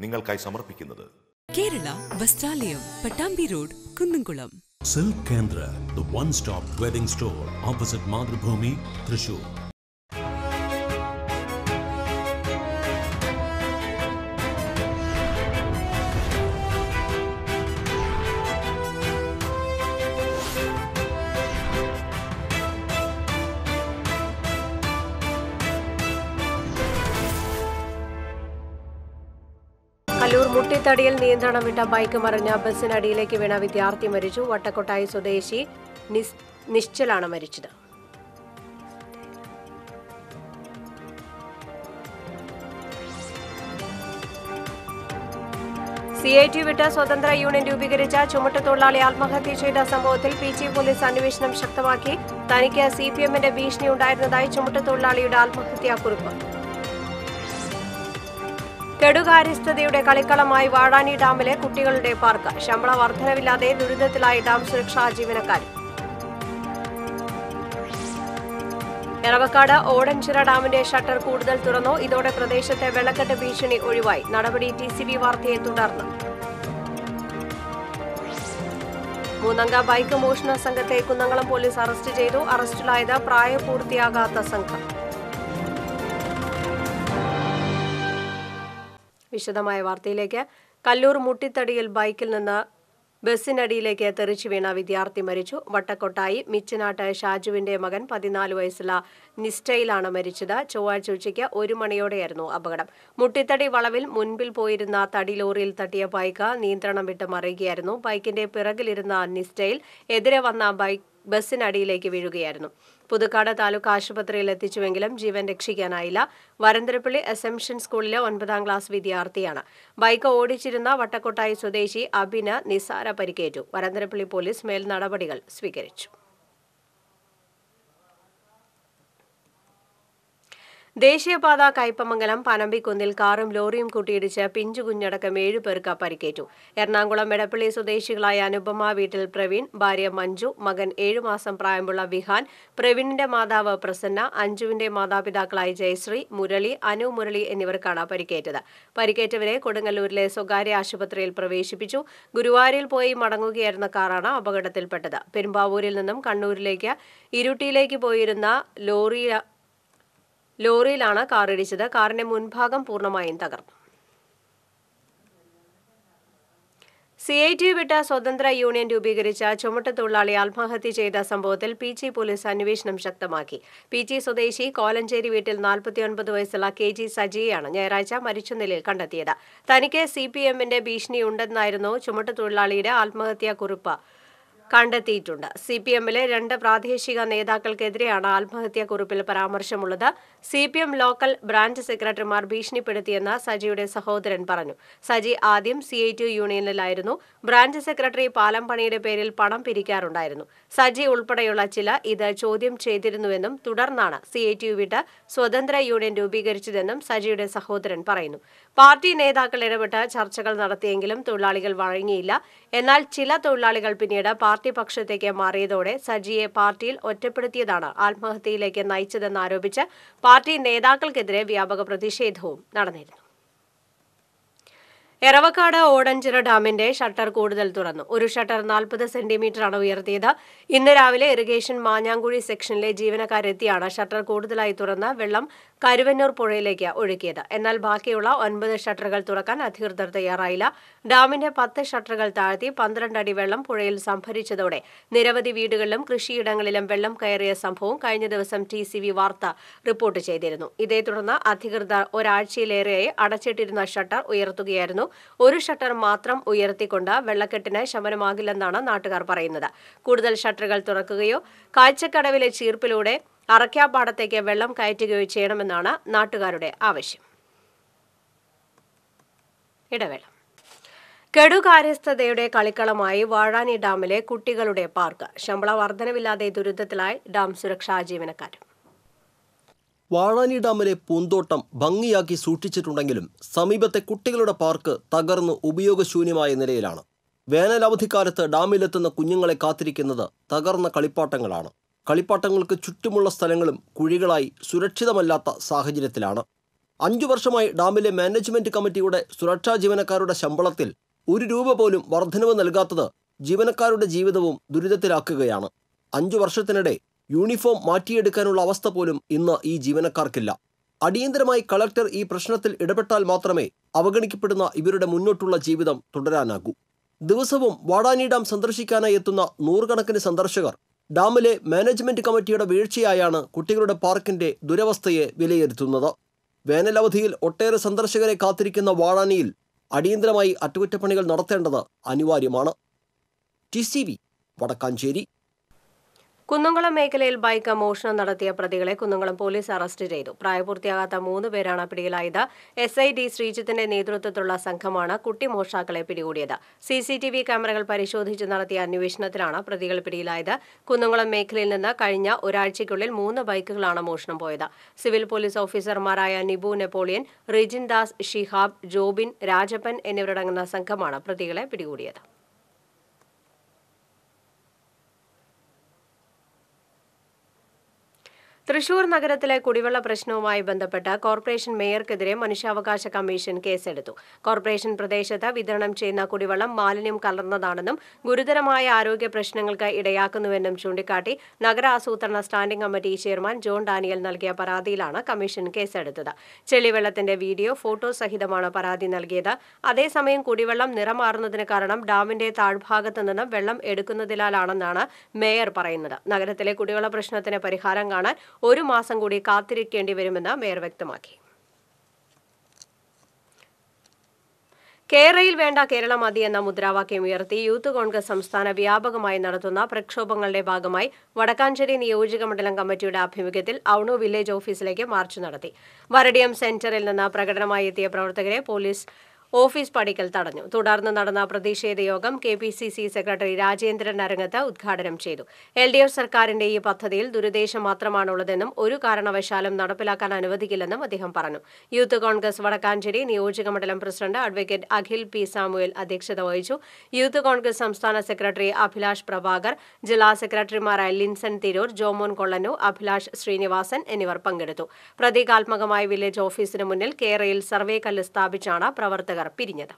നിങ്ങൾക്കായി സമർപ്പിക്കുന്നത് Kerala വസ്ത്രാലയം Pattambi road Kunnamkulam Silk Kendra, the one-stop wedding store opposite Madhubhumi, Thrissur. Kallur മുട്ടിത്തടിയിൽ നിയന്ത്രണം വിട്ട ബൈക്ക് മറിഞ്ഞ ബസ്സിനടിയിലേക്ക് വീണ വിദ്യാർത്ഥി മരിച്ചു വട്ടക്കൊട്ടായി സ്വദേശി നിസ്- നിശ്ചലാണ് മരിച്ചത് സി ഐ ടി വിട്ട് സ്വതന്ത്ര യൂണിയൻ രൂപീകരിച്ച ചുമട്ടുതൊഴിലാളി ആത്മഹത്യ ചെയ്ത സംഭവത്തിൽ പി ജി പോലീസ് അന്വേഷണം ശക്തമാക്കി തനിക്ക് സി പി എമ്മിന്റെ ഭീഷണി ഉണ്ടായിരുന്നതായി ചുമട്ടുതൊഴിലാളിയുടെ ആത്മഹത്യാക്കുറിപ്പ് കെടുകാര്യസ്ഥതയുടെ കളിക്കളമായി വാഴാനി ഡാമിലെ കുട്ടികളുടെ പാർക്ക് ശമ്പള വർധനവില്ലാതെ ദുരിതത്തിലായി ഡാം സുരക്ഷാ ജീവനക്കാർ എറവക്കാട് ഓടൻചിറ ഡാമിന്റെ ഷട്ടർ കൂടുതൽ തുറന്നു ഇതോടെ പ്രദേശത്തെ വെള്ളക്കെട്ട് ഭീഷണി ഒഴിവായി നടപടി ടി സി ബി വാർത്തയെ തുടർന്ന് മൂന്നംഗ ബൈക്ക് മോഷണ സംഘത്തെ കുന്നംകുളം പോലീസ് അറസ്റ്റ് ചെയ്തു അറസ്റ്റിലായത് പ്രായപൂർത്തിയാകാത്ത സംഘം വിശദമായ വാർത്തയിലേക്ക് കല്ലൂർ മുട്ടിത്തടിയിൽ ബൈക്കിൽ നിന്ന് ബസ്സിനടിയിലേക്ക് തെറിച്ചു വീണ വിദ്യാർത്ഥി മരിച്ചു വട്ടക്കൊട്ടായി മിച്ചനാട്ട് ഷാജുവിന്റെ മകൻ പതിനാല് വയസ്സുള്ള നിസ്റ്റയിലാണ് മരിച്ചത് ചൊവ്വാഴ്ച ഉച്ചയ്ക്ക് ഒരു മണിയോടെയായിരുന്നു അപകടം മുട്ടിത്തടി വളവിൽ മുൻപിൽ പോയിരുന്ന തടി ലോറിയിൽ തട്ടിയ ബൈക്ക് നിയന്ത്രണം വിട്ട് മറിയുകയായിരുന്നു ബൈക്കിന്റെ പിറകിലിരുന്ന നിസ്റ്റയിൽ എതിരെ വന്ന ബൈക്ക് ബസ്സിനടിയിലേക്ക് വീഴുകയായിരുന്നു പുതുക്കാട് താലൂക്ക് ആശുപത്രിയിൽ എത്തിച്ചുവെങ്കിലും ജീവൻ രക്ഷിക്കാനായില്ല വരന്തരപ്പള്ളി അസംഷൻ സ്കൂളിലെ ഒൻപതാം ക്ലാസ് വിദ്യാർത്ഥിയാണ് ബൈക്ക് ഓടിച്ചിരുന്ന വട്ടക്കൊട്ടായി സ്വദേശി അബിന് നിസാര പരിക്കേറ്റു വരന്തരപ്പള്ളി പോലീസ് മേൽ നടപടികൾ സ്വീകരിച്ചു ദേശീയപാത കയ്പമംഗലം പനമ്പിക്കുന്നിൽ കാറും ലോറിയും കൂട്ടിയിടിച്ച് പിഞ്ചു കുഞ്ഞടക്കം ഏഴു പേർക്ക് പരിക്കേറ്റു എറണാകുളം എടപ്പള്ളി സ്വദേശികളായ അനുപമ വീട്ടിൽ പ്രവീൺ ഭാര്യ മഞ്ജു മകൻ ഏഴു മാസം പ്രായമുള്ള വിഹാൻ പ്രവീണിന്റെ മാതാവ് പ്രസന്ന അഞ്ജുവിന്റെ മാതാപിതാക്കളായ ജയശ്രീ മുരളി അനു മുരളി എന്നിവർക്കാണ് പരിക്കേറ്റത് പരിക്കേറ്റവരെ കൊടുങ്ങല്ലൂരിലെ സ്വകാര്യ ആശുപത്രിയിൽ പ്രവേശിപ്പിച്ചു ഗുരുവായൂരിൽ പോയി മടങ്ങുകയായിരുന്ന കാറാണ് അപകടത്തിൽപ്പെട്ടത് പെരുമ്പാവൂരിൽ നിന്നും കണ്ണൂരിലേക്ക് ഇരുട്ടിയിലേക്ക് പോയിരുന്ന ലോറി ലോറിയിലാണ് കാർ ഇടിച്ചത് കാറിന്റെ മുൻഭാഗം പൂർണ്ണമായും തകർന്നു സി ഐ ടി വിട്ട സ്വതന്ത്ര യൂണിയൻ രൂപീകരിച്ച ചുമട്ടുതൊഴിലാളി ആത്മഹത്യ ചെയ്ത സംഭവത്തിൽ പി ജി പോലീസ് അന്വേഷണം ശക്തമാക്കി പി ജി സ്വദേശി കോലഞ്ചേരി വീട്ടിൽ നാൽപ്പത്തിയൊൻപത് വയസ്സുള്ള കെ ജി സജിയെയാണ് ഞായറാഴ്ച മരിച്ച നിലയിൽ കണ്ടെത്തിയത് തനിക്ക് സി പി എമ്മിന്റെ ഭീഷണിയുണ്ടെന്നായിരുന്നു ചുമട്ടുതൊഴിലാളിയുടെ ആത്മഹത്യാ കുറിപ്പ് കണ്ടെത്തിയിട്ടുണ്ട് സി പി എമ്മിലെ രണ്ട് പ്രാദേശിക നേതാക്കൾക്കെതിരെയാണ് ആത്മഹത്യാക്കുറിപ്പിൽ പരാമർശമുള്ളത് C P M local branch സെക്രട്ടറിമാർ ഭീഷണിപ്പെടുത്തിയെന്ന് സജിയുടെ സഹോദരൻ പറഞ്ഞു സജി ആദ്യം സി ഐ ടി യൂണിയനിലായിരുന്നു ബ്രാഞ്ച് സെക്രട്ടറി പാലം പണിയുടെ പേരിൽ പണം പിരിക്കാറുണ്ടായിരുന്നു സജി ഉൾപ്പെടെയുള്ള ചില ഇത് ചോദ്യം ചെയ്തിരുന്നുവെന്നും തുടർന്നാണ് സി ഐ ടി യു വിട്ട് സ്വതന്ത്ര യൂണിയൻ രൂപീകരിച്ചതെന്നും സജിയുടെ സഹോദരൻ പറയുന്നു പാർട്ടി നേതാക്കൾ ഇടപെട്ട് ചർച്ചകൾ നടത്തിയെങ്കിലും തൊഴിലാളികൾ വഴങ്ങിയില്ല എന്നാൽ ചില തൊഴിലാളികൾ പിന്നീട് പാർട്ടി പക്ഷത്തേക്ക് മാറിയതോടെ സജിയെ പാർട്ടിയിൽ ഒറ്റപ്പെടുത്തിയതാണ് ആത്മഹത്യയിലേക്ക് നയിച്ചതെന്നാരോപിച്ച് പാർട്ടി നേതാക്കൾക്കെതിരെ വ്യാപക പ്രതിഷേധവും നടന്നിരുന്നു എറവക്കാട് ഓടഞ്ചിറ ഡാമിന്റെ ഷട്ടർ കൂടുതൽ തുറന്നു ഒരു ഷട്ടർ നാൽപ്പത് സെന്റിമീറ്ററാണ് ഉയർത്തിയത് ഇന്ന് രാവിലെ ഇറിഗേഷൻ മാഞ്ഞാങ്കുഴി സെക്ഷനിലെ ജീവനക്കാരെത്തിയാണ് ഷട്ടർ കൂടുതലായി തുറന്ന് വെള്ളം കരുവന്നൂർ പുഴയിലേക്ക് ഒഴുക്കിയത് എന്നാൽ ബാക്കിയുള്ള ഒൻപത് ഷട്ടറുകൾ തുറക്കാൻ അധികൃതർ തയ്യാറായില്ല ഡാമിന്റെ പത്ത് ഷട്ടറുകൾ താഴ്ത്തി പന്ത്രണ്ട് അടി വെള്ളം പുഴയിൽ സംഭരിച്ചതോടെ നിരവധി വീടുകളിലും കൃഷിയിടങ്ങളിലും വെള്ളം കയറിയ സംഭവം കഴിഞ്ഞ ദിവസം ടി സി വി വാർത്ത റിപ്പോർട്ട് ചെയ്തിരുന്നു ഇതേ തുടർന്ന് അധികൃതർ ഒരാഴ്ചയിലേറെയായി അടച്ചിട്ടിരുന്ന ഷട്ടർ ഉയർത്തുകയായിരുന്നു ഒരു ഷട്ടർ മാത്രം ഉയർത്തിക്കൊണ്ട് വെള്ളക്കെട്ടിന് ശമനമാകില്ലെന്നാണ് നാട്ടുകാർ പറയുന്നത് കൂടുതൽ ഷട്ടറുകൾ തുറക്കുകയോ കാഴ്ചക്കടവിലെ ചീർപ്പിലൂടെ അറക്കാപ്പാടത്തേക്ക് വെള്ളം കയറ്റുകയോ ചെയ്യണമെന്നാണ് നാട്ടുകാരുടെ ആവശ്യം ഇടവേള കെടുകാര്യസ്ഥതയുടെ കളിക്കളമായി വാഴാനി ഡാമിലെ കുട്ടികളുടെ പാർക്ക് ശമ്പള വർധനവില്ലാതെ ദുരിതത്തിലായി ഡാം സുരക്ഷാ ജീവനക്കാർ വാഴാനി ഡാമിലെ പൂന്തോട്ടം ഭംഗിയാക്കി സൂക്ഷിച്ചിട്ടുണ്ടെങ്കിലും സമീപത്തെ കുട്ടികളുടെ പാർക്ക് തകർന്ന് ഉപയോഗശൂന്യമായ നിലയിലാണ് വേനലവധിക്കാലത്ത് ഡാമിലെത്തുന്ന കുഞ്ഞുങ്ങളെ കാത്തിരിക്കുന്നത് തകർന്ന കളിപ്പാട്ടങ്ങളാണ് കളിപ്പാട്ടങ്ങൾക്ക് ചുറ്റുമുള്ള സ്ഥലങ്ങളും കുഴികളായി സുരക്ഷിതമല്ലാത്ത സാഹചര്യത്തിലാണ് അഞ്ചു വർഷമായി ഡാമിലെ മാനേജ്മെന്റ് കമ്മിറ്റിയുടെ സുരക്ഷാ ജീവനക്കാരുടെ ശമ്പളത്തിൽ ഒരു രൂപ പോലും വർധനവ് നൽകാത്തത് ജീവനക്കാരുടെ ജീവിതവും ദുരിതത്തിലാക്കുകയാണ് അഞ്ചു വർഷത്തിനിടെ യൂണിഫോം മാറ്റിയെടുക്കാനുള്ള അവസ്ഥ പോലും ഇന്ന് ഈ ജീവനക്കാർക്കില്ല അടിയന്തരമായി കളക്ടർ ഈ പ്രശ്നത്തിൽ ഇടപെട്ടാൽ മാത്രമേ അവഗണിക്കപ്പെടുന്ന ഇവരുടെ മുന്നോട്ടുള്ള ജീവിതം തുടരാനാകൂ ദിവസവും വാടാനി ഡാം സന്ദർശിക്കാനായി എത്തുന്ന നൂറുകണക്കിന് സന്ദർശകർ ഡാമിലെ മാനേജ്മെന്റ് കമ്മിറ്റിയുടെ വീഴ്ചയായാണ് കുട്ടികളുടെ പാർക്കിന്റെ ദുരവസ്ഥയെ വിലയിരുത്തുന്നത് വേനലവധിയിൽ ഒട്ടേറെ സന്ദർശകരെ കാത്തിരിക്കുന്ന വാഴാനിയിൽ അടിയന്തരമായി അറ്റകുറ്റപ്പണികൾ നടത്തേണ്ടത് അനിവാര്യമാണ് T C V Vadakkanchery Kunnamkulam മേഖലയിൽ ബൈക്ക് മോഷണം നടത്തിയ പ്രതികളെ കുന്നംകുളം പോലീസ് അറസ്റ്റ് ചെയ്തു പ്രായപൂർത്തിയാകാത്ത മൂന്ന് പേരാണ് പിടിയിലായത് എസ് ഐ ഡി ശ്രീജിത്തിന്റെ നേതൃത്വത്തിലുള്ള സംഘമാണ് കുട്ടി മോഷ്ടാക്കളെ പിടികൂടിയത് സി സി ടി വി ക്യാമറകൾ പരിശോധിച്ച് നടത്തിയ അന്വേഷണത്തിലാണ് പ്രതികൾ പിടിയിലായത് കുന്നംകുളം മേഖലയിൽ നിന്ന് കഴിഞ്ഞ ഒരാഴ്ചയ്ക്കുള്ളിൽ മൂന്ന് ബൈക്കുകളാണ് മോഷണം പോയത് സിവിൽ പോലീസ് ഓഫീസർമാരായ നിബു നെപ്പോളിയൻ റിജിൻ ദാസ് ഷിഹാബ് ജോബിൻ രാജപ്പൻ എന്നിവരടങ്ങുന്ന സംഘമാണ് പ്രതികളെ പിടികൂടിയത് തൃശൂർ നഗരത്തിലെ കുടിവെള്ള പ്രശ്നവുമായി ബന്ധപ്പെട്ട് കോർപ്പറേഷൻ മേയർക്കെതിരെ മനുഷ്യാവകാശ കമ്മീഷൻ കേസെടുത്തു കോർപ്പറേഷൻ പ്രദേശത്ത് വിതരണം ചെയ്യുന്ന കുടിവെള്ളം മാലിന്യം കലർന്നതാണെന്നും ഗുരുതരമായ ആരോഗ്യ പ്രശ്നങ്ങൾക്ക് ഇടയാക്കുന്നുവെന്നും ചൂണ്ടിക്കാട്ടി നഗരാസൂത്രണ standing committee chairman John Daniel നൽകിയ പരാതിയിലാണ് കമ്മീഷൻ കേസെടുത്തത് ചെളിവെള്ളത്തിന്റെ വീഡിയോ ഫോട്ടോ സഹിതമാണ് പരാതി നൽകിയത് അതേസമയം കുടിവെള്ളം നിറമാറുന്നതിന് കാരണം ഡാമിന്റെ താഴ്ഭാഗത്ത് നിന്നും വെള്ളം എടുക്കുന്നതിനാലാണെന്നാണ് മേയർ പറയുന്നത് നഗരത്തിലെ കുടിവെള്ള പ്രശ്നത്തിന് പരിഹാരം കാണാൻ ഒരു മാസം കൂടി കാത്തിരിക്കേണ്ടി വരുമെന്ന് മേയർ വ്യക്തമാക്കി കേരളയിൽ വേണ്ട കേരള മതി എന്ന മുദ്രാവാക്യം ഉയർത്തി യൂത്ത് കോൺഗ്രസ് സംസ്ഥാന വ്യാപകമായി നടത്തുന്ന പ്രക്ഷോഭങ്ങളുടെ ഭാഗമായി വടക്കാഞ്ചേരി നിയോജക മണ്ഡലം കമ്മിറ്റിയുടെ ആഭിമുഖ്യത്തിൽ ഔണു വില്ലേജ് ഓഫീസിലേക്ക് മാർച്ച് നടത്തി വരടിയം സെന്ററിൽ നിന്ന് പ്രകടനമായി എത്തിയ പ്രവർത്തകരെ പോലീസ് ഓഫീസ് പടിക്കൽ തടഞ്ഞു തുടർന്ന് നടന്ന പ്രതിഷേധ യോഗം K P C C secretary Rajendran Arangath ഉദ്ഘാടനം ചെയ്തു എൽ ഡി എഫ് സർക്കാരിന്റെ ഈ പദ്ധതിയിൽ ദുരുദ്ദേശം മാത്രമാണുള്ളതെന്നും ഒരു കാരണവശാലും നടപ്പിലാക്കാൻ അനുവദിക്കില്ലെന്നും അദ്ദേഹം പറഞ്ഞു യൂത്ത് കോൺഗ്രസ് വടക്കാഞ്ചേരി നിയോജക മണ്ഡലം president advocate Akhil P Samuel അധ്യക്ഷത വഹിച്ചു യൂത്ത് കോൺഗ്രസ് സംസ്ഥാന സെക്രട്ടറി അഭിലാഷ് പ്രഭാകർ ജില്ലാ സെക്രട്ടറിമാരായ ലിൻസൺ തിരൂർ ജോമോൻ കൊള്ളനു അഭിലാഷ് ശ്രീനിവാസൻ എന്നിവർ പങ്കെടുത്തു പ്രതീകാത്മകമായ വില്ലേജ് ഓഫീസിന് മുന്നിൽ കേരയിൽ സർവേ കല്ല് സ്ഥാപിച്ചാണ് പ്രവർത്തകർ പിരിഞ്ഞത്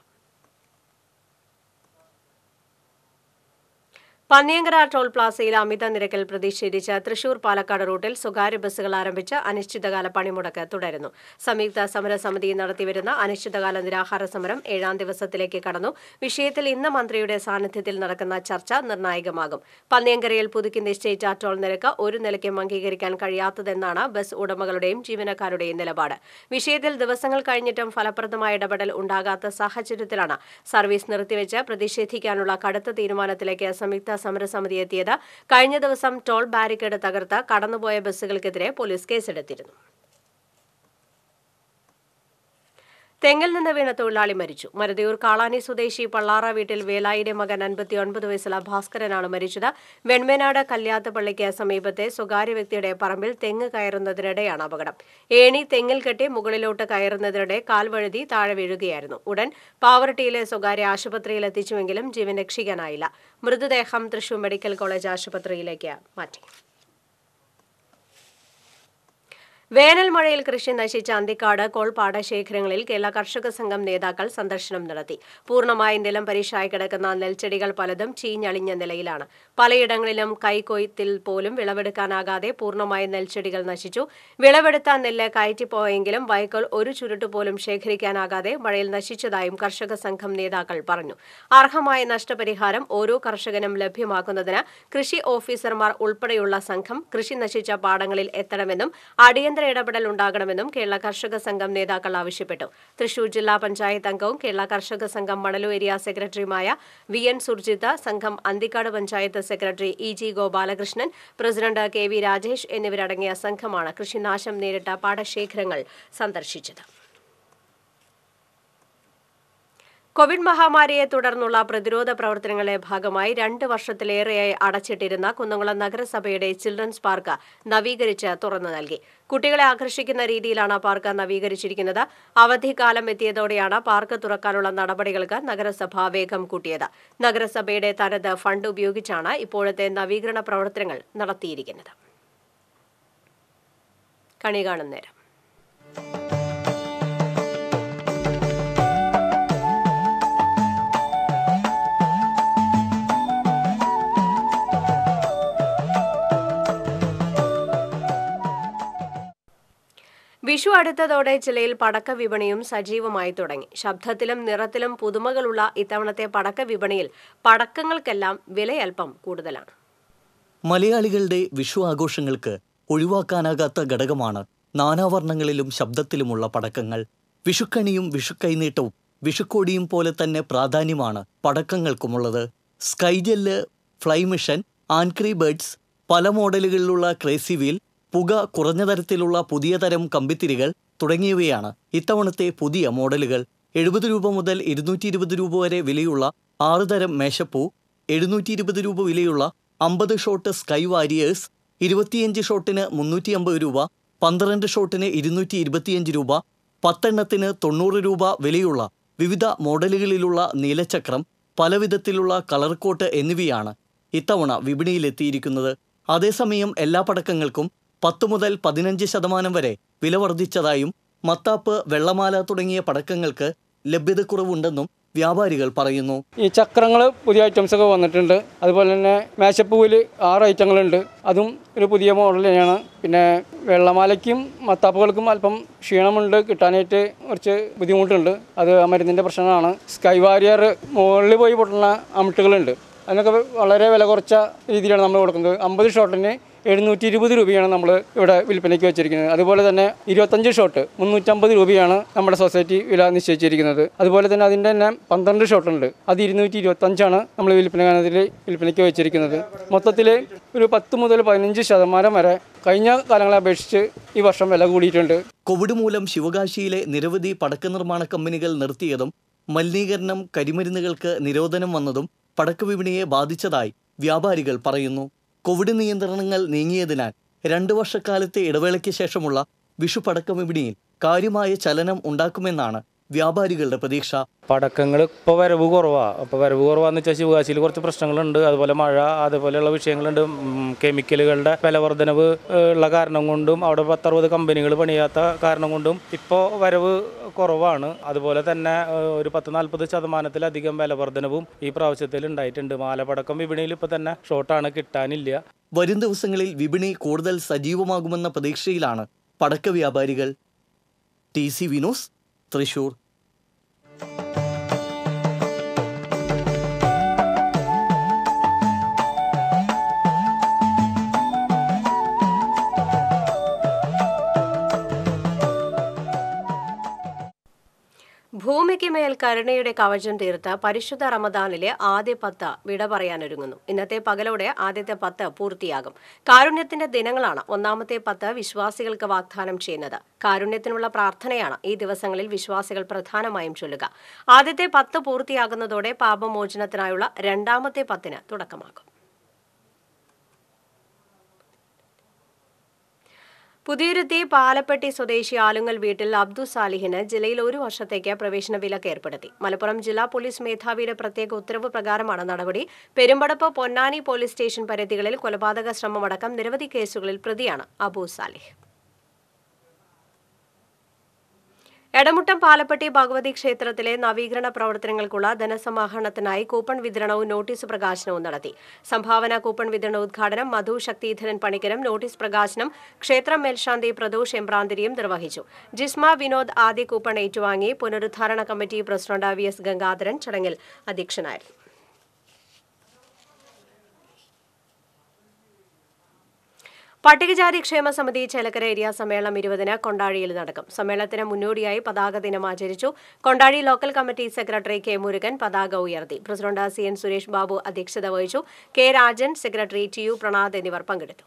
പന്നിയങ്കര ടോൾ പ്ലാസയിൽ അമിത നിരക്കിൽ പ്രതിഷേധിച്ച് തൃശൂർ പാലക്കാട് റൂട്ടിൽ സ്വകാര്യ ബസ്സുകൾ ആരംഭിച്ച അനിശ്ചിതകാല പണിമുടക്ക് തുടരുന്നു സംയുക്ത സമരസമിതി നടത്തിവരുന്ന അനിശ്ചിതകാല നിരാഹാര സമരം ഏഴാം ദിവസത്തിലേക്ക് കടന്നു വിഷയത്തിൽ ഇന്ന് മന്ത്രിയുടെ സാന്നിധ്യത്തിൽ നടക്കുന്ന ചർച്ച നിർണായകമാകും പന്നിയങ്കരയിൽ പുതുക്കി നിശ്ചയിച്ച ടോൾ നിരക്ക് ഒരു നിലയ്ക്കും അംഗീകരിക്കാൻ കഴിയാത്തതെന്നാണ് ബസ് ഉടമകളുടെയും ജീവനക്കാരുടെയും നിലപാട് വിഷയത്തിൽ ദിവസങ്ങൾ കഴിഞ്ഞിട്ടും ഫലപ്രദമായ ഇടപെടൽ ഉണ്ടാകാത്ത സാഹചര്യത്തിലാണ് സർവീസ് നിർത്തിവെച്ച് പ്രതിഷേധിക്കാനുള്ള കടുത്ത തീരുമാനത്തിലേക്ക് സംയുക്ത സമരസമിതി എത്തിയത് കഴിഞ്ഞ ദിവസം ടോൾ ബാരിക്കേഡ് തകർത്ത് കടന്നുപോയ ബസ്സുകൾക്കെതിരെ പോലീസ് കേസെടുത്തിരുന്നു തെങ്ങിൽ നിന്ന് വീണ തൊഴിലാളി മരിച്ചു മരുതയൂർ കാളാനി സ്വദേശി പള്ളാറ വീട്ടിൽ വേലായിയുടെ മകൻ അൻപത്തിയൊൻപത് വയസ്സുള്ള ഭാസ്കരനാണ് മരിച്ചത് വെൺമേനാട് കല്യാത്തപ്പള്ളിക്ക് സമീപത്തെ സ്വകാര്യ വ്യക്തിയുടെ പറമ്പിൽ തെങ്ങ് കയറുന്നതിനിടെയാണ് അപകടം ഏണി തെങ്ങിൽ കെട്ടി മുകളിലോട്ട് കയറുന്നതിനിടെ കാൽവഴുതി താഴെ വീഴുകയായിരുന്നു ഉടൻ പാവറട്ടിയിലെ സ്വകാര്യ ആശുപത്രിയിൽ എത്തിച്ചുവെങ്കിലും ജീവൻ രക്ഷിക്കാനായില്ല മൃതദേഹം തൃശൂർ മെഡിക്കൽ കോളേജ് ആശുപത്രിയിലേക്ക് മാറ്റി വേനൽ മഴയിൽ കൃഷി നശിച്ച അന്തിക്കാട് കോൾ പാടശേഖരങ്ങളിൽ കേരള കർഷക സംഘം നേതാക്കൾ സന്ദർശനം നടത്തി പൂർണ്ണമായി നിലം പരിശായി കിടക്കുന്ന നെൽച്ചെടികൾ പലതും ചീഞ്ഞളിഞ്ഞ നിലയിലാണ് പലയിടങ്ങളിലും കൈകൊയ്ത്തിൽ പോലും വിളവെടുക്കാനാകാതെ പൂർണ്ണമായി നെൽച്ചെടികൾ നശിച്ചു വിളവെടുത്ത നെല്ല് കയറ്റിപ്പോയെങ്കിലും വൈക്കോൽ ഒരു ചുരുട്ട് പോലും ശേഖരിക്കാനാകാതെ മഴയിൽ നശിച്ചതായും കർഷക സംഘം നേതാക്കൾ പറഞ്ഞു അർഹമായ നഷ്ടപരിഹാരം ഓരോ കർഷകനും ലഭ്യമാക്കുന്നതിന് കൃഷി ഓഫീസർമാർ ഉൾപ്പെടെയുള്ള സംഘം കൃഷി നശിച്ച പാടങ്ങളിൽ എത്തണമെന്നും അടിയന്തര ഇടപെടൽ ഉണ്ടാകണമെന്നും കേരള കർഷക സംഘം നേതാക്കൾ ആവശ്യപ്പെട്ടു തൃശൂർ ജില്ലാ പഞ്ചായത്ത് അംഗവും കേരള കർഷക സംഘം മണലു ഏരിയ സെക്രട്ടറിയുമായ വി എൻ സുർജിത്ത് സംഘം Anthikad panchayat secretary E G Gopalakrishnan president K V Rajesh എന്നിവരടങ്ങിയ സംഘമാണ് കൃഷിനാശം നേരിട്ട പാടശേഖരങ്ങൾ സന്ദർശിച്ചത് കോവിഡ് മഹാമാരിയെ തുടർന്നുള്ള പ്രതിരോധ പ്രവർത്തനങ്ങളുടെ ഭാഗമായി രണ്ട് വർഷത്തിലേറെയായി അടച്ചിട്ടിരുന്ന കുന്നംകുളം നഗരസഭയുടെ ചിൽഡ്രൻസ് പാർക്ക് നവീകരിച്ച് തുറന്നു നൽകി കുട്ടികളെ ആകർഷിക്കുന്ന രീതിയിലാണ് പാർക്ക് നവീകരിച്ചിരിക്കുന്നത് അവധിക്കാലം എത്തിയതോടെയാണ് പാർക്ക് തുറക്കാനുള്ള നടപടികൾക്ക് നഗരസഭ വേഗം കൂട്ടിയത് നഗരസഭയുടെ തനത് ഫണ്ട് ഉപയോഗിച്ചാണ് ഇപ്പോഴത്തെ നവീകരണ പ്രവർത്തനങ്ങൾ നടത്തിയിരിക്കുന്നത് കണി കാണും നേരം വിഷു അടുത്തതോടെ ജില്ലയിൽ പടക്ക വിപണിയും സജീവമായി തുടങ്ങി ശബ്ദത്തിലും നിറത്തിലും പുതുമകളുള്ള ഇത്തവണത്തെ പടക്ക വിപണിയിൽ പടക്കങ്ങൾക്കെല്ലാം വിലയൽപ്പം കൂടുതലാണ് മലയാളികളുടെ വിഷു ആഘോഷങ്ങൾക്ക് ഒഴിവാക്കാനാകാത്ത ഘടകമാണ് നാനാവർണ്ണങ്ങളിലും ശബ്ദത്തിലുമുള്ള പടക്കങ്ങൾ വിഷുക്കണിയും വിഷുക്കൈനീട്ടവും വിഷുക്കോടിയും പോലെ തന്നെ പ്രാധാന്യമാണ് പടക്കങ്ങൾക്കുമുള്ളത് സ്കൈജെല്ല് ഫ്ലൈ മിഷൻ ആൻക്രി ബേർഡ്സ് പല മോഡലുകളിലുള്ള ക്രേസി വീൽ പുക കുറഞ്ഞ തരത്തിലുള്ള പുതിയ തരം കമ്പിത്തിരികൾ തുടങ്ങിയവയാണ് ഇത്തവണത്തെ പുതിയ മോഡലുകൾ എഴുപത് രൂപ മുതൽ ഇരുന്നൂറ്റി ഇരുപത് രൂപ വരെ വിലയുള്ള ആറ് തരം മേശപ്പൂ എഴുന്നൂറ്റി ഇരുപത് രൂപ വിലയുള്ള അമ്പത് ഷോട്ട് സ്കൈ വാരിയേഴ്സ് ഇരുപത്തിയഞ്ച് ഷോട്ടിന് മുന്നൂറ്റി അമ്പത് രൂപ പന്ത്രണ്ട് ഷോട്ടിന് ഇരുന്നൂറ്റി ഇരുപത്തിയഞ്ച് രൂപ പത്തെണ്ണത്തിന് തൊണ്ണൂറ് രൂപ വിലയുള്ള വിവിധ മോഡലുകളിലുള്ള നീലച്ചക്രം പലവിധത്തിലുള്ള കളർ കോട്ട് എന്നിവയാണ് ഇത്തവണ വിപണിയിലെത്തിയിരിക്കുന്നത് അതേസമയം എല്ലാ പടക്കങ്ങൾക്കും പത്ത് മുതൽ പതിനഞ്ച് ശതമാനം വരെ വില വർദ്ധിച്ചതായും മത്താപ്പ് വെള്ളമാല തുടങ്ങിയ പടക്കങ്ങൾക്ക് ലഭ്യതക്കുറവുണ്ടെന്നും വ്യാപാരികൾ പറയുന്നു ഈ ചക്രങ്ങൾ പുതിയ ഐറ്റംസ് ഒക്കെ വന്നിട്ടുണ്ട് അതുപോലെ തന്നെ മേശപ്പൂവിൽ ആറ് ഐറ്റങ്ങളുണ്ട് അതും ഒരു പുതിയ മോഡൽ തന്നെയാണ് പിന്നെ വെള്ളമാലയ്ക്കും മത്താപ്പുകൾക്കും അല്പം ക്ഷീണമുണ്ട് കിട്ടാനായിട്ട് കുറച്ച് ബുദ്ധിമുട്ടുണ്ട് അത് ആ മരുന്നിൻ്റെ പ്രശ്നമാണ് സ്കൈ വാരിയർ മുകളിൽ പോയി പൊട്ടുന്ന അമിട്ടുകളുണ്ട് അതിനൊക്കെ വളരെ വില കുറച്ച രീതിയിലാണ് നമ്മൾ കൊടുക്കുന്നത് അമ്പത് ഷോട്ടിന് എഴുന്നൂറ്റി ഇരുപത് രൂപയാണ് നമ്മൾ ഇവിടെ വിൽപ്പനയ്ക്ക് വെച്ചിരിക്കുന്നത് അതുപോലെ തന്നെ ഇരുപത്തഞ്ച് ഷോട്ട് മുന്നൂറ്റമ്പത് രൂപയാണ് നമ്മുടെ സൊസൈറ്റി വില നിശ്ചയിച്ചിരിക്കുന്നത് അതുപോലെ തന്നെ അതിൻ്റെ തന്നെ പന്ത്രണ്ട് ഷോട്ടുണ്ട് അത് ഇരുന്നൂറ്റി ഇരുപത്തഞ്ചാണ് നമ്മൾ വിൽപ്പനത്തിൽ വിൽപ്പനയ്ക്ക് വെച്ചിരിക്കുന്നത് മൊത്തത്തിൽ ഒരു പത്ത് മുതൽ പതിനഞ്ച് ശതമാനം വരെ കഴിഞ്ഞ കാലങ്ങളെ അപേക്ഷിച്ച് ഈ വർഷം വില കൂടിയിട്ടുണ്ട് കോവിഡ് മൂലം ശിവകാശിയിലെ നിരവധി പടക്ക നിർമ്മാണ കമ്പനികൾ നിർത്തിയതും മലിനീകരണം കരിമരുന്നുകൾക്ക് നിരോധനം വന്നതും പടക്ക വിപണിയെ ബാധിച്ചതായി വ്യാപാരികൾ പറയുന്നു കോവിഡ് നിയന്ത്രണങ്ങൾ നീങ്ങിയതിനാൽ രണ്ടു വർഷക്കാലത്തെ ഇടവേളയ്ക്ക് ശേഷമുള്ള വിഷു പടക്ക വിപണിയിൽ കാര്യമായ ചലനം ഉണ്ടാക്കുമെന്നാണ് വ്യാപാരികളുടെ പ്രതീക്ഷ പടക്കങ്ങൾ ഇപ്പോൾ വരവ് കുറവാണ് അപ്പോൾ വരവ് കുറവാന്ന് വെച്ചാൽ ശിവകാശിയിൽ കുറച്ച് പ്രശ്നങ്ങളുണ്ട് അതുപോലെ മഴ അതുപോലെയുള്ള വിഷയങ്ങളുണ്ട് ഉം, കെമിക്കലുകളുടെ വില വർധനവ് ഏഹ്, ഉള്ള കാരണം കൊണ്ടും അവിടെ പത്തറുപത് കമ്പനികൾ പണിയാത്ത കാരണം കൊണ്ടും ഇപ്പോൾ വരവ് കുറവാണ് അതുപോലെ തന്നെ ഏഹ്, ഒരു പത്ത് നാൽപ്പത് ശതമാനത്തിലധികം വില വർധനവും ഈ പ്രാവശ്യത്തിൽ ഉണ്ടായിട്ടുണ്ട് മാലപ്പടക്കം വിപണിയിൽ ഇപ്പോൾ തന്നെ ഷോർട്ടാണ് കിട്ടാനില്ല വരും ദിവസങ്ങളിൽ വിപണി കൂടുതൽ സജീവമാകുമെന്ന പ്രതീക്ഷയിലാണ് പടക്ക വ്യാപാരികൾ ടി സി വിനോസ് തൃശൂർ ഭൂമിക്ക് മേൽ കരുണയുടെ കവചം തീർത്ത പരിശുദ്ധ റമദാനിലെ ആദ്യ പത്ത് വിട പറയാനൊരുങ്ങുന്നു ഇന്നത്തെ പകലോടെ ആദ്യത്തെ പത്ത് പൂർത്തിയാകും കാരുണ്യത്തിന്റെ ദിനങ്ങളാണ് ഒന്നാമത്തെ പത്ത് വിശ്വാസികൾക്ക് വാഗ്ദാനം ചെയ്യുന്നത് കാരുണ്യത്തിനുള്ള പ്രാർത്ഥനയാണ് ഈ ദിവസങ്ങളിൽ വിശ്വാസികൾ പ്രധാനമായും ചൊല്ലുക ആദ്യത്തെ പത്ത് പൂർത്തിയാകുന്നതോടെ പാപമോചനത്തിനായുള്ള രണ്ടാമത്തെ പത്തിന് തുടക്കമാകും പുതിയുരുത്തി പാലപ്പെട്ടി സ്വദേശി ആലുങ്ങൽ വീട്ടിൽ അബ്ദുൾ സാലിഹിന് ജില്ലയിൽ ഒരു വർഷത്തേക്ക് പ്രവേശന വിലക്ക് ഏർപ്പെടുത്തി മലപ്പുറം ജില്ലാ പോലീസ് മേധാവിയുടെ പ്രത്യേക ഉത്തരവ് പ്രകാരമാണ് നടപടി പെരുമ്പടപ്പ് പൊന്നാനി പോലീസ് സ്റ്റേഷൻ പരിധികളിൽ കൊലപാതക ശ്രമമടക്കം നിരവധി കേസുകളിൽ പ്രതിയാണ് അബു സാലിഹ് എടമുട്ടം പാലപ്പെട്ടി ഭഗവതി ക്ഷേത്രത്തിലെ നവീകരണ പ്രവർത്തനങ്ങൾക്കുള്ള ധനസമാഹരണത്തിനായി കൂപ്പൺ വിതരണവും നോട്ടീസ് പ്രകാശനവും നടത്തി സംഭാവന കൂപ്പൺ വിതരണ ഉദ്ഘാടനം മധു ശക്തിധരൻ പണിക്കരം നോട്ടീസ് പ്രകാശനം ക്ഷേത്രം മേൽശാന്തി പ്രദോഷ് എംബ്രാന്തിരിയും നിർവഹിച്ചു ജിസ്മ വിനോദ് ആദ്യ കൂപ്പൺ ഏറ്റുവാങ്ങി പുനരുദ്ധാരണ committee president V S Gangadharan ചടങ്ങിൽ അധ്യക്ഷനായിരുന്നു പട്ടികജാതി ക്ഷേമ സമിതി ചേലക്കര ഏരിയ സമ്മേളനം ഇരുപതിന് കൊണ്ടാഴിയിൽ നടക്കും സമ്മേളനത്തിന് മുന്നോടിയായി പതാക ദിനം ആചരിച്ചു Kondazhy local committee secretary K Murugan പതാക ഉയർത്തി president C N Suresh Babu അധ്യക്ഷത വഹിച്ചു K Rajan secretary T U Pranad എന്നിവർ പങ്കെടുത്തു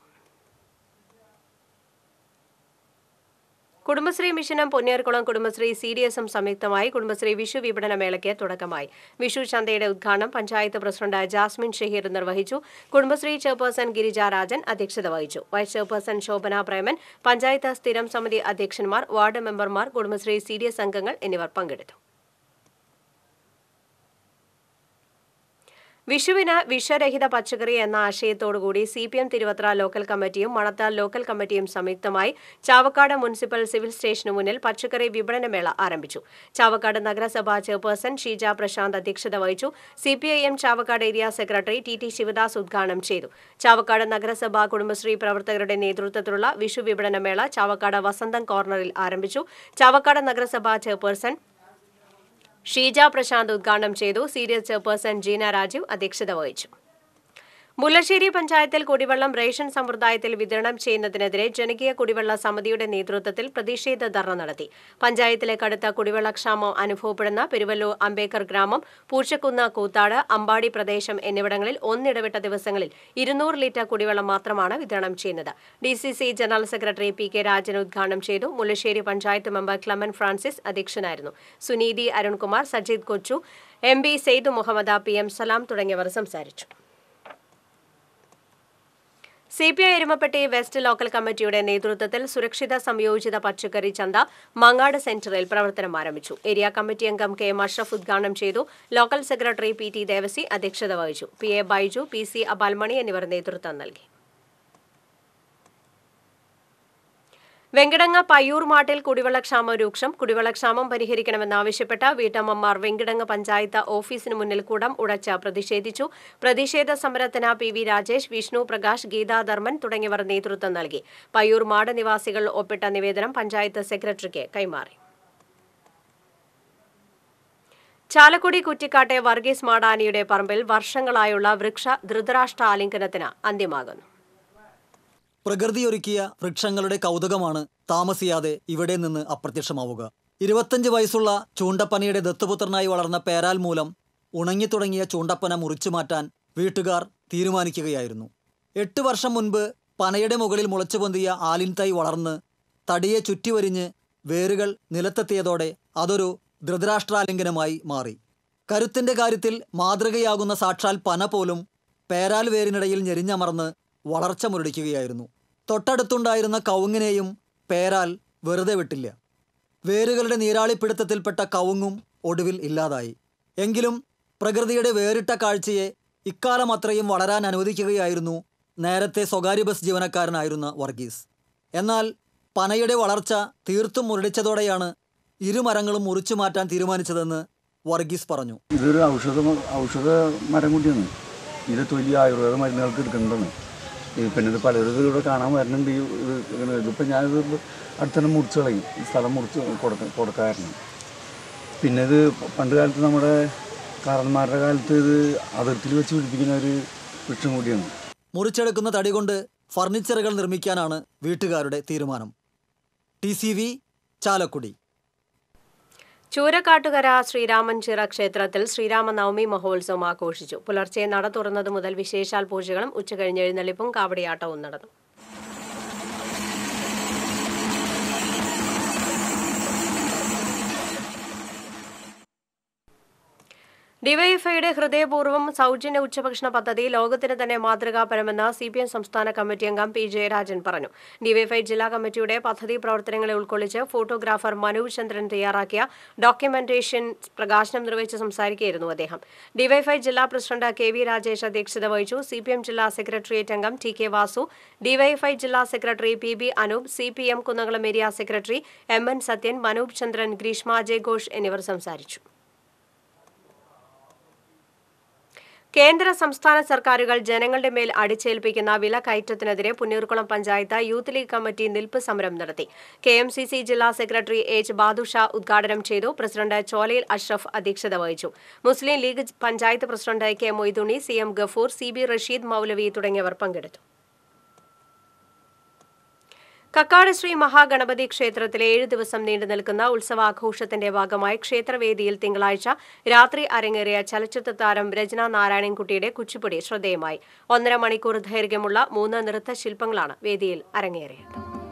കുടുംബശ്രീ മിഷനും പൊന്നിയർകുളം കുടുംബശ്രീ സി ഡി എസും സംയുക്തമായി കുടുംബശ്രീ വിഷു വിപണന മേളയ്ക്ക് തുടക്കമായി വിഷു ചന്തയുടെ ഉദ്ഘാടനം പഞ്ചായത്ത് പ്രസിഡന്റ് ജാസ്മിൻ ഷഹീർ നിർവഹിച്ചു കുടുംബശ്രീ ചെയർപേഴ്സൺ ഗിരിജ രാജൻ അധ്യക്ഷത വഹിച്ചു വൈസ് ചെയർപേഴ്സൺ ശോഭന പ്രേമൻ പഞ്ചായത്ത് സ്ഥിരം സമിതി അധ്യക്ഷന്മാർ വാർഡ് മെമ്പർമാർ കുടുംബശ്രീ സി ഡി എസ് അംഗങ്ങൾ എന്നിവർ പങ്കെടുത്തു വിഷുവിന് വിഷരഹിത പച്ചക്കറി എന്ന ആശയത്തോടുകൂടി C P M Thiruvathra local കമ്മിറ്റിയും മണത്താൽ ലോക്കൽ കമ്മിറ്റിയും സംയുക്തമായി ചാവക്കാട് മുനിസിപ്പൽ സിവിൽ സ്റ്റേഷനു മുന്നിൽ പച്ചക്കറി വിപണനമേള ആരംഭിച്ചു ചാവക്കാട് നഗരസഭാ ചെയർപേഴ്സൺ ഷീജ പ്രശാന്ത് അധ്യക്ഷത വഹിച്ചു C P I M Chavakkad area secretary T T Sivadas ഉദ്ഘാടനം ചെയ്തു ചാവക്കാട് നഗരസഭാ കുടുംബശ്രീ പ്രവർത്തകരുടെ നേതൃത്വത്തിലുള്ള വിഷു വിപണനമേള ചാവക്കാട് വസന്തം കോർണറിൽ ആരംഭിച്ചു ചാവക്കാട് നഗരസഭാ ചെയർപേഴ്സൺ ഷീജ പ്രശാന്ത് ഉദ്ഘാടനം ചെയ്തു സീരിയൽ ചെയർപേഴ്സൺ ജീന രാജീവ് അധ്യക്ഷത വഹിച്ചു മുല്ലശ്ശേരി പഞ്ചായത്തിൽ കുടിവെള്ളം റേഷൻ സമ്പ്രദായത്തിൽ വിതരണം ചെയ്യുന്നതിനെതിരെ ജനകീയ കുടിവെള്ള സമിതിയുടെ നേതൃത്വത്തിൽ പ്രതിഷേധ ധർണ നടത്തി പഞ്ചായത്തിലെ കടുത്ത കുടിവെള്ളക്ഷാമം അനുഭവപ്പെടുന്ന പെരുവല്ലൂർ അംബേദ്കർ ഗ്രാമം പൂച്ചക്കുന്ന് കൂത്താട് അമ്പാടി പ്രദേശം എന്നിവിടങ്ങളിൽ ഒന്നിടവിട്ട ദിവസങ്ങളിൽ ഇരുന്നൂറ് ലിറ്റർ കുടിവെള്ളം മാത്രമാണ് വിതരണം ചെയ്യുന്നത് D C C general secretary P K Rajan ഉദ്ഘാടനം ചെയ്തു മുല്ലശ്ശേരി പഞ്ചായത്ത് മെമ്പർ ക്ലമൻ ഫ്രാൻസിസ് അധ്യക്ഷനായിരുന്നു Suneethi Arunkumar Sajith Kochu M B Seydu Muhammad P M Salam തുടങ്ങിയവർ സംസാരിച്ചു C P I Erumapetty west local കമ്മിറ്റിയുടെ നേതൃത്വത്തിൽ സുരക്ഷിത സംയോജിത പച്ചക്കറി ചന്ത മങ്ങാട് സെന്ററിൽ പ്രവർത്തനം ആരംഭിച്ചു ഏരിയ കമ്മിറ്റി അംഗം കെ എം അഷ്റഫ് ഉദ്ഘാടനം ചെയ്തു local secretary P T Devasi അധ്യക്ഷത വഹിച്ചു P A Baiju P C Abalmani എന്നിവർ നേതൃത്വം നൽകി വെങ്കിടങ്ങ പയ്യൂർ മാട്ടിൽ കുടിവെള്ളക്ഷാമം രൂക്ഷം കുടിവെള്ളക്ഷാമം പരിഹരിക്കണമെന്നാവശ്യപ്പെട്ട് വീട്ടമ്മമാർ വെങ്കിടങ്ങ പഞ്ചായത്ത് ഓഫീസിന് മുന്നിൽ കുടം ഉടച്ച് പ്രതിഷേധിച്ചു പ്രതിഷേധ സമരത്തിന് പി വി രാജേഷ് വിഷ്ണു പ്രകാശ് ഗീതാധർമ്മൻ തുടങ്ങിയവർ നേതൃത്വം നൽകി പയ്യൂർ മാട് നിവാസികൾ ഒപ്പിട്ട നിവേദനം പഞ്ചായത്ത് സെക്രട്ടറിക്ക് കൈമാറി ചാലക്കുടി കുറ്റിക്കാട്ടെ വർഗീസ് മാടാനിയുടെ പറമ്പിൽ വർഷങ്ങളായുള്ള വൃക്ഷ ധൃതരാഷ്ട്ര ആലിംഗനത്തിന് അന്ത്യമാകുന്നു പ്രകൃതിയൊരുക്കിയ വൃക്ഷങ്ങളുടെ കൗതുകമാണ് താമസിയാതെ ഇവിടെ നിന്ന് അപ്രത്യക്ഷമാവുക ഇരുപത്തഞ്ച് വയസ്സുള്ള ചൂണ്ടപ്പനയുടെ ദത്തുപുത്രനായി വളർന്ന പേരാൽ മൂലം ഉണങ്ങിത്തുടങ്ങിയ ചൂണ്ടപ്പന മുറിച്ചു മാറ്റാൻ വീട്ടുകാർ തീരുമാനിക്കുകയായിരുന്നു എട്ട് വർഷം മുൻപ് പനയുടെ മുകളിൽ മുളച്ചു പൊന്തിയ ആലിൻ തൈ വളർന്ന് തടിയെ ചുറ്റിവരിഞ്ഞ് വേരുകൾ നിലത്തെത്തിയതോടെ അതൊരു ധൃതരാഷ്ട്രാലിംഗനമായി മാറി കരുത്തിന്റെ കാര്യത്തിൽ മാതൃകയാകുന്ന സാക്ഷാൽ പന പോലും പേരാൽ വേരിനിടയിൽ ഞെരിഞ്ഞമർന്ന് വളർച്ച മുരടിക്കുകയായിരുന്നു തൊട്ടടുത്തുണ്ടായിരുന്ന കവുങ്ങിനെയും പേരാൽ വെറുതെ വിട്ടില്ല വേരുകളുടെ നീരാളിപ്പിടുത്തത്തിൽപ്പെട്ട കവുങ്ങും ഒടുവിൽ ഇല്ലാതായി എങ്കിലും പ്രകൃതിയുടെ വേറിട്ട കാഴ്ചയെ ഇക്കാലം അത്രയും വളരാൻ അനുവദിക്കുകയായിരുന്നു നേരത്തെ സ്വകാര്യ ബസ് ജീവനക്കാരനായിരുന്ന വർഗീസ് എന്നാൽ പനയുടെ വളർച്ച തീർത്തും മുരടിച്ചതോടെയാണ് ഇരുമരങ്ങളും മുറിച്ചു മാറ്റാൻ തീരുമാനിച്ചതെന്ന് വർഗീസ് പറഞ്ഞു ഇതൊരു ഔഷധ ഔഷധ മരം കൂടിയാണ് ഇത് തൊലി ആയുർവേദ മരുന്നുകൾക്ക് എടുക്കേണ്ടതാണ് ഈ പിന്നെ ഇത് പലരും ഇവിടെ കാണാൻ വരുന്നുണ്ട് ഈ ഇത് ഇങ്ങനെ ഇതിപ്പോൾ ഞാനിത് അടുത്തന്നെ മുറിച്ച് കളയും ഈ സ്ഥലം മുറിച്ച് കൊടുക്ക കൊടുക്കാറുണ്ട് പിന്നെ ഇത് പണ്ട് കാലത്ത് നമ്മുടെ കാരന്മാരുടെ കാലത്ത് ഇത് അതിർത്തിയിൽ വെച്ച് പിടിപ്പിക്കുന്ന ഒരു വൃക്ഷം കൂടിയാണ് മുറിച്ചെടുക്കുന്ന തടി കൊണ്ട് ഫർണിച്ചറുകൾ നിർമ്മിക്കാനാണ് വീട്ടുകാരുടെ തീരുമാനം T C V Chalakudy Choorakkattukara Sreeramanchira ക്ഷേത്രത്തിൽ ശ്രീരാമനവമി മഹോത്സവം ആഘോഷിച്ചു പുലർച്ചെ നട തുറന്നതു മുതൽ വിശേഷാൽ പൂജകളും ഉച്ചകഴിഞ്ഞ് എഴുന്നള്ളിപ്പും കാവടിയാട്ടവും നടന്നു ഡിവൈഎഫ്ഐയുടെ ഹൃദയപൂർവ്വം സൗജന്യ ഉച്ചഭക്ഷണ പദ്ധതി ലോകത്തിന് തന്നെ മാതൃകാപരമെന്ന് സി പി എം സംസ്ഥാന കമ്മിറ്റി അംഗം പി ജയരാജൻ പറഞ്ഞു ഡിവൈഎഫ്ഐ ജില്ലാ കമ്മിറ്റിയുടെ പദ്ധതി പ്രവർത്തനങ്ങളെ ഉൾക്കൊള്ളിച്ച് ഫോട്ടോഗ്രാഫർ മനോജ് ചന്ദ്രൻ തയ്യാറാക്കിയ ഡോക്യുമെന്റേഷൻ പ്രകാശനം നിർവഹിച്ച് സംസാരിക്കുകയായിരുന്നു അദ്ദേഹം ഡിവൈഎഫ്ഐ ജില്ലാ പ്രസിഡന്റ് കെ വി രാജേഷ് അധ്യക്ഷത വഹിച്ചു സി പി എം ജില്ലാ സെക്രട്ടേറിയറ്റ് അംഗം ടി കെ വാസു ഡിവൈഎഫ്ഐ ജില്ലാ secretary P B Anoop C P M Kunnamkulam area secretary M N Sathyan Manoop Chandran Greeshma ജയഘോഷ് എന്നിവർ സംസാരിച്ചു കേന്ദ്ര സംസ്ഥാന സർക്കാരുകൾ ജനങ്ങളുടെ മേൽ അടിച്ചേൽപ്പിക്കുന്ന വില കയറ്റത്തിനെതിരെ Punnoorkulam panchayat youth league committee നിൽപ്പ് സമരം നടത്തി കെ എം സി സി ജില്ലാ സെക്രട്ടറി എച്ച് ബാദുഷ ഉദ്ഘാടനം ചെയ്തു പ്രസിഡന്റ് ചോലയിൽ അഷ്റഫ് അധ്യക്ഷത വഹിച്ചു Muslim League panchayat president K മൊയ്തുണി C M Gafoor C B Rasheed Moulavi തുടങ്ങിയവർ പങ്കെടുത്തു കക്കാട് ശ്രീ മഹാഗണപതി ക്ഷേത്രത്തിലെ ഏഴ് ദിവസം നീണ്ടു നിൽക്കുന്ന ഉത്സവാഘോഷത്തിന്റെ ഭാഗമായി ക്ഷേത്രവേദിയിൽ തിങ്കളാഴ്ച രാത്രി അരങ്ങേറിയ ചലച്ചിത്ര താരം രചന നാരായണൻകുട്ടിയുടെ കുച്ചിപ്പുടി ശ്രദ്ധേയമായി ഒന്നര മണിക്കൂർ ദൈർഘ്യമുള്ള മൂന്ന് നൃത്തശില്പങ്ങളാണ് വേദിയിൽ അരങ്ങേറിയത്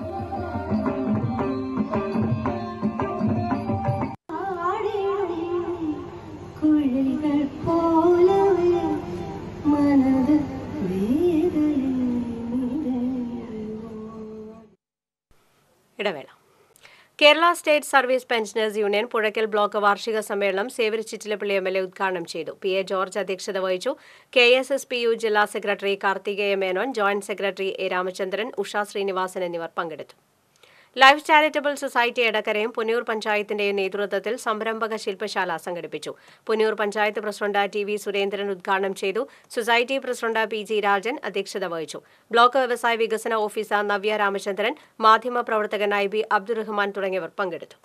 കുഴലുകൾ പോലവേ മനത് വേദനയിൽ ഇടവേള Kerala state service pensioners union Puzhakkal block വാർഷിക സമ്മേളനം Xavier Chittilappilly M L A ഉദ്ഘാടനം ചെയ്തു പി എ ജോർജ് അധ്യക്ഷത വഹിച്ചു K S S P U ജില്ലാ secretary Karthikeya Menon joint secretary A Ramachandran Usha Srinivasan എന്നിവർ പങ്കെടുത്തു ലൈഫ് ചാരിറ്റബിൾ സൊസൈറ്റി എടക്കരയും പുന്നൂർ പഞ്ചായത്തിന്റെയും നേതൃത്വത്തിൽ സംരംഭക ശില്പശാല സംഘടിപ്പിച്ചു Punnoor panchayat president T V Surendran ഉദ്ഘാടനം ചെയ്തു society president P G Rajan അധ്യക്ഷത വഹിച്ചു ബ്ലോക്ക് വ്യവസായ വികസന ഓഫീസർ നവ്യ രാമചന്ദ്രൻ മാധ്യമപ്രവർത്തകൻ ഐ ബി അബ്ദുറഹ്മാൻ തുടങ്ങിയവർ പങ്കെടുത്തു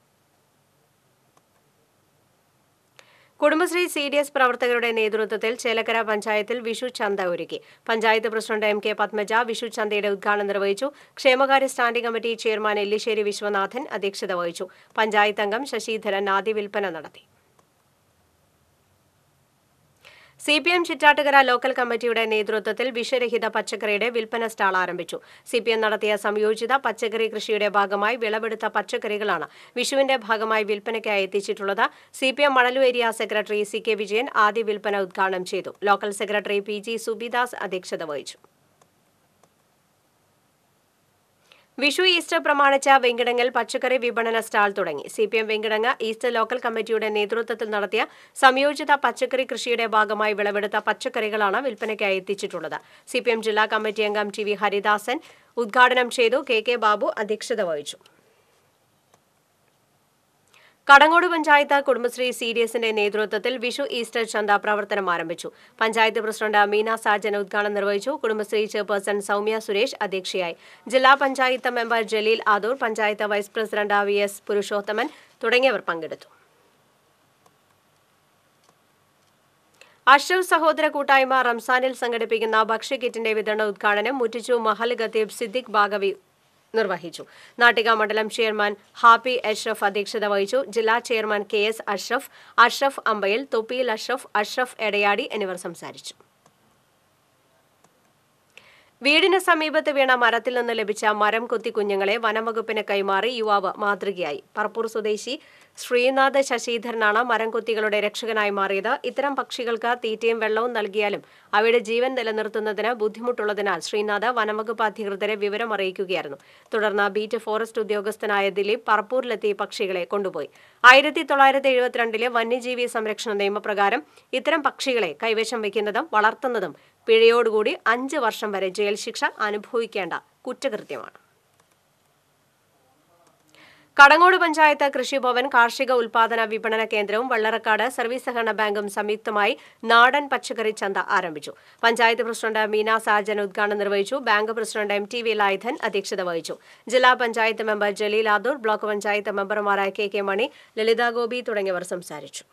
കുടുംബശ്രീ സി ഡി എസ് പ്രവർത്തകരുടെ നേതൃത്വത്തിൽ ചേലക്കര പഞ്ചായത്തിൽ വിഷു ചന്ത ഒരുക്കി panchayat president M K Padmaja Vishu ചന്തയുടെ ഉദ്ഘാടനം നിർവഹിച്ചു ക്ഷേമകാര്യ standing committee chairman Ellissery Viswanathan അധ്യക്ഷത വഹിച്ചു പഞ്ചായത്ത് അംഗം ശശിധരൻ ആദ്യ വിൽപ്പന നടത്തി C P M Chittattukara local കമ്മിറ്റിയുടെ നേതൃത്വത്തിൽ വിഷരഹിത പച്ചക്കറിയുടെ വിൽപ്പന സ്റ്റാൾ ആരംഭിച്ചു സി പി എം നടത്തിയ സംയോജിത പച്ചക്കറി കൃഷിയുടെ ഭാഗമായി വിളവെടുത്ത പച്ചക്കറികളാണ് വിഷുവിന്റെ ഭാഗമായി വിൽപ്പനയ്ക്കായി എത്തിച്ചിട്ടുള്ളത് C P M Manalu area secretary C K Vijayan ആദ്യ വിൽപ്പന ഉദ്ഘാടനം ചെയ്തു local secretary P G Subidas അധ്യക്ഷത വഹിച്ചു വിഷു ഈസ്റ്റർ പ്രമാണിച്ച വെങ്കിടങ്ങൽ പച്ചക്കറി വിപണന സ്റ്റാൾ തുടങ്ങി C P M Venkitangu Easter local കമ്മിറ്റിയുടെ നേതൃത്വത്തിൽ നടത്തിയ സംയോജിത പച്ചക്കറി കൃഷിയുടെ ഭാഗമായി വിളവെടുത്ത പച്ചക്കറികളാണ് വിൽപ്പനയ്ക്കായി എത്തിച്ചിട്ടുള്ളത് സി പി എം ജില്ലാ കമ്മിറ്റി അംഗം ടി വി ഹരിദാസൻ ഉദ്ഘാടനം ചെയ്തു കെ കെ ബാബു അധ്യക്ഷത വഹിച്ചു കടങ്ങോട് പഞ്ചായത്ത് കുടുംബശ്രീ സി ഡി എസിന്റെ നേതൃത്വത്തിൽ വിഷു ഈസ്റ്റർ ചന്ത പ്രവർത്തനം ആരംഭിച്ചു പഞ്ചായത്ത് പ്രസിഡന്റ് മീന സാജൻ ഉദ്ഘാടനം നിർവഹിച്ചു കുടുംബശ്രീ ചെയർപേഴ്സൺ സൗമ്യ സുരേഷ് അധ്യക്ഷയായി ജില്ലാ panchayat member Jaleel Adoor panchayat vice president V S Purushothaman തുടങ്ങിയവർ പങ്കെടുത്തു അഷ്റഫ് സഹോദര കൂട്ടായ്മ റംസാനിൽ സംഘടിപ്പിക്കുന്ന ഭക്ഷ്യക്കിറ്റിന്റെ വിതരണ ഉദ്ഘാടനം മുറ്റിച്ചു മഹൽ ഖത്തീബ് സിദ്ദിഖ് ബാഗവി നിർവഹിച്ചു നാട്ടിക മണ്ഡലം ചെയർമാൻ ഹാപ്പി അഷ്റഫ് അധ്യക്ഷത വഹിച്ചു ജില്ലാ chairman K S Ashraf Ashraf Ambayil Thoppiyil Ashraf Ashraf Edayadi എന്നിവർ സംസാരിച്ചു വീടിന് സമീപത്ത് വീണ മരത്തിൽ നിന്ന് ലഭിച്ച മരം കൊത്തി കുഞ്ഞുങ്ങളെ വനംവകുപ്പിന് കൈമാറി യുവാവ് മാതൃകയായി പറപ്പൂർ സ്വദേശി ശ്രീനാഥ് ശശിധരനാണ് മരം കൊത്തികളുടെ രക്ഷകനായി മാറിയത് ഇത്തരം പക്ഷികൾക്ക് തീറ്റയും വെള്ളവും നൽകിയാലും അവയുടെ ജീവൻ നിലനിർത്തുന്നതിന് ബുദ്ധിമുട്ടുള്ളതിനാൽ ശ്രീനാഥ് വനംവകുപ്പ് അധികൃതരെ വിവരം അറിയിക്കുകയായിരുന്നു തുടർന്ന് ബീറ്റ് ഫോറസ്റ്റ് ഉദ്യോഗസ്ഥനായ ദിലീപ് പറപ്പൂരിലെത്തി പക്ഷികളെ കൊണ്ടുപോയി ആയിരത്തി തൊള്ളായിരത്തി എഴുപത്തിരണ്ടിലെ വന്യജീവി സംരക്ഷണ നിയമപ്രകാരം ഇത്തരം പക്ഷികളെ കൈവശം വയ്ക്കുന്നതും വളർത്തുന്നതും പിഴയോടുകൂടി അഞ്ച് വർഷം വരെ ജയിൽ ശിക്ഷ അനുഭവിക്കേണ്ട കുറ്റകൃത്യമാണ് കടങ്ങോട് പഞ്ചായത്ത് കൃഷിഭവൻ കാർഷിക ഉൽപാദന വിപണന കേന്ദ്രവും വള്ളറക്കാട് സർവീസ് സഹകരണ ബാങ്കും സംയുക്തമായി നാടൻ പച്ചക്കറി ചന്ത ആരംഭിച്ചു പഞ്ചായത്ത് പ്രസിഡന്റ് മീന സാജൻ ഉദ്ഘാടനം നിർവഹിച്ചു bank president M T V Layudhan അധ്യക്ഷത വഹിച്ചു ജില്ലാ പഞ്ചായത്ത് മെമ്പർ ജലീൽ ആദൂർ ബ്ലോക്ക് പഞ്ചായത്ത് മെമ്പർമാരായ കെ കെ മണി ലളിത ഗോപി തുടങ്ങിയവർ സംസാരിച്ചു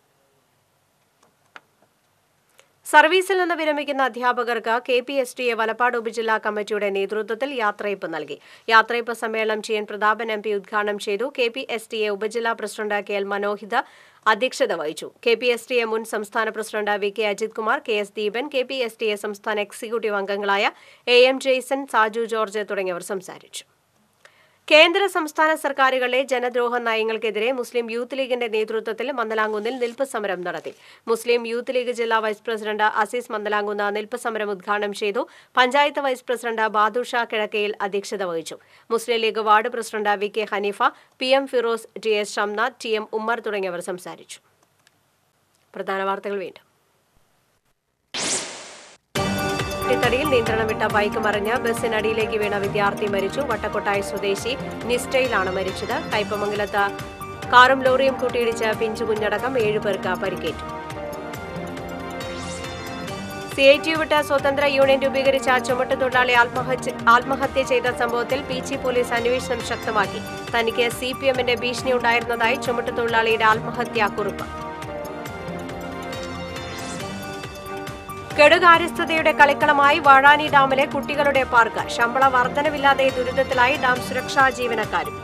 സർവീസിൽ നിന്ന് വിരമിക്കുന്ന അധ്യാപകർക്ക് K P S T A Valappad ഉപജില്ലാ കമ്മിറ്റിയുടെ നേതൃത്വത്തിൽ യാത്രയപ്പ് നൽകി യാത്രയപ്പ് സമ്മേളനം T N Prathapan M P ഉദ്ഘാടനം ചെയ്തു K P S T A ഉപജില്ലാ പ്രസിഡന്റ് കെ എൽ മനോഹിത അധ്യക്ഷത വഹിച്ചു K P S T A മുൻ സംസ്ഥാന president V K Ajith Kumar K S Deepan K P S T A സംസ്ഥാന എക്സിക്യൂട്ടീവ് അംഗങ്ങളായ എ എം ജെയ്സൺ സാജു ജോർജ് തുടങ്ങിയവർ സംസാരിച്ചു കേന്ദ്ര സംസ്ഥാന സർക്കാരുകളിലെ ജനദ്രോഹ നയങ്ങൾക്കെതിരെ മുസ്ലിം യൂത്ത് ലീഗിന്റെ നേതൃത്വത്തിൽ മന്ദലാങ്കുന്നിൽ നിൽപ്പ് സമരം നടത്തി മുസ്ലിം യൂത്ത് ലീഗ് ജില്ലാ വൈസ് പ്രസിഡന്റ് അസീസ് മന്ദലാങ്കുന്ന് നിൽപ്പ് സമരം ഉദ്ഘാടനം ചെയ്തു പഞ്ചായത്ത് വൈസ് പ്രസിഡന്റ് ബാദുഷ കിഴക്കയിൽ അധ്യക്ഷത വഹിച്ചു Muslim League ward president V K Haneefa P M Firoz T S Shamnath T M Ummer തുടങ്ങിയവർ സംസാരിച്ചു പ്രധാന വാർത്തകൾ വീണ്ടും കുട്ടിത്തടിയിൽ നിയന്ത്രണം വിട്ട ബൈക്ക് മറിഞ്ഞ് ബസ്സിനടിയിലേക്ക് വീണ വിദ്യാർത്ഥി മരിച്ചു വട്ടക്കൊട്ടായി സ്വദേശി നിസ്റ്റയിലാണ് മരിച്ചത് കയ്പമംഗലത്ത് കാറും ലോറിയും കൂട്ടിയിടിച്ച് പിഞ്ചു കുഞ്ഞടക്കം ഏഴുപേർക്ക് പരിക്കേറ്റു സി ഐ ടി വിട്ട് സ്വതന്ത്ര യൂണിയൻ രൂപീകരിച്ച ചുമട്ടുതൊഴിലാളി ആത്മഹത്യ ആത്മഹത്യ ചെയ്ത സംഭവത്തിൽ പി ജി പോലീസ് അന്വേഷണം ശക്തമാക്കി തനിക്ക് സി പി എമ്മിന്റെ ഭീഷണി ഉണ്ടായിരുന്നതായി ചുമട്ടുതൊഴിലാളിയുടെ ആത്മഹത്യാക്കുറിപ്പ് കെടുകാര്യസ്ഥതയുടെ കളിക്കളമായി വാഴാനി ഡാമിലെ കുട്ടികളുടെ പാർക്ക് ശമ്പള വർധനവില്ലാതെ ദുരിതത്തിലായി ഡാം സുരക്ഷാ ജീവനക്കാരും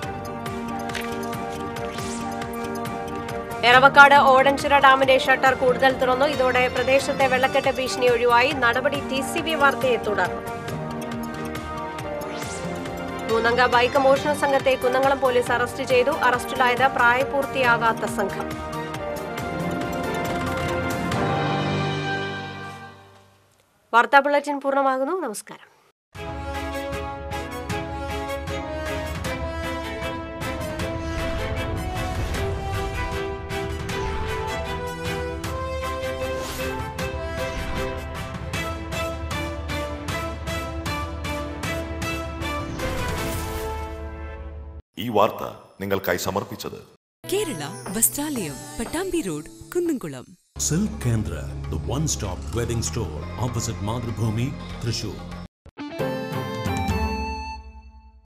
എറവക്കാട് ഓടൻചിറ ഡാമിന്റെ ഷട്ടർ കൂടുതൽ തുറന്നു ഇതോടെ പ്രദേശത്തെ വെള്ളക്കെട്ട് ഭീഷണി ഒഴിവായി നടപടി ടി സി ബി വാർത്തയെ തുടർന്നു മൂന്നംഗ ബൈക്ക് മോഷണ സംഘത്തെ കുന്നംകുളം പോലീസ് അറസ്റ്റ് ചെയ്തു അറസ്റ്റിലായത് പ്രായപൂർത്തിയാകാത്ത സംഘം വാർത്താ ബുള്ളറ്റിൻ പൂർണ്ണമാകുന്നു നമസ്കാരം ഈ വാർത്ത നിങ്ങൾക്കായി സമർപ്പിച്ചത് Kerala വസ്ത്രാലയം Pattambi road Kunnamkulam Silk Kendra, the one-stop wedding store opposite Madhubhumi, Thrissur.